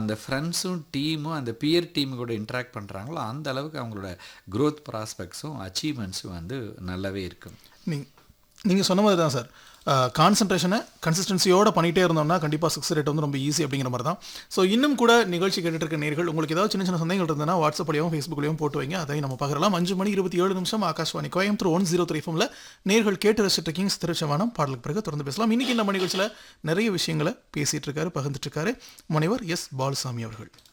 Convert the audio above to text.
அந்த ஃப்ரெண்ட்ஸும் டீமும் அந்த பியர் டீம் கூட இன்ட்ராக்ட் பண்ணுறாங்களோ அந்த அளவுக்கு அவங்களோட க்ரோத் ப்ராஸ்பெக்ட்ஸும் அச்சீவ்மெண்ட்ஸும் வந்து நல்லாவே இருக்கும் நீங்க நீங்கள் சொன்ன மாதிரி தான் சார் கான்சன்ட்ரேஷனை கன்சிஸ்டன்சியோட பண்ணிகிட்டே இருந்தோம்னா கண்டிப்பாக சிக்ஸ் ரேட் வந்து ரொம்ப ஈஸி அப்படிங்கிற மாதிரி தான் ஸோ இன்னும் கூட நிகழ்ச்சி கேட்டுட்டு இருக்க நேர்கள் உங்களுக்கு ஏதாவது சின்ன சின்ன சந்தேகங்கள் இருந்ததுன்னா வாட்ஸ்அப்லையும் ஃபேஸ்புக்லையும் போட்டு வைங்க அதையும் நம்ம பார்க்கலாம் அஞ்சு மணி இருபத்தி ஏழு நிமிஷம் Akashvani Coimbatore one zero three ஃபோமில் நேர்கள் கேட்டு ரசிட்டு இருக்கீங்க திருச்சவானம் பாடலுக்கு பிறகு தொடர்ந்து பேசலாம் இன்னைக்கு நம்ம நிகழ்ச்சியில் நிறைய விஷயங்களை பேசிட்டு இருக்காரு பகிர்ந்துட்டு இருக்காரு முனைவர் எஸ் பாலுசாமி அவர்கள்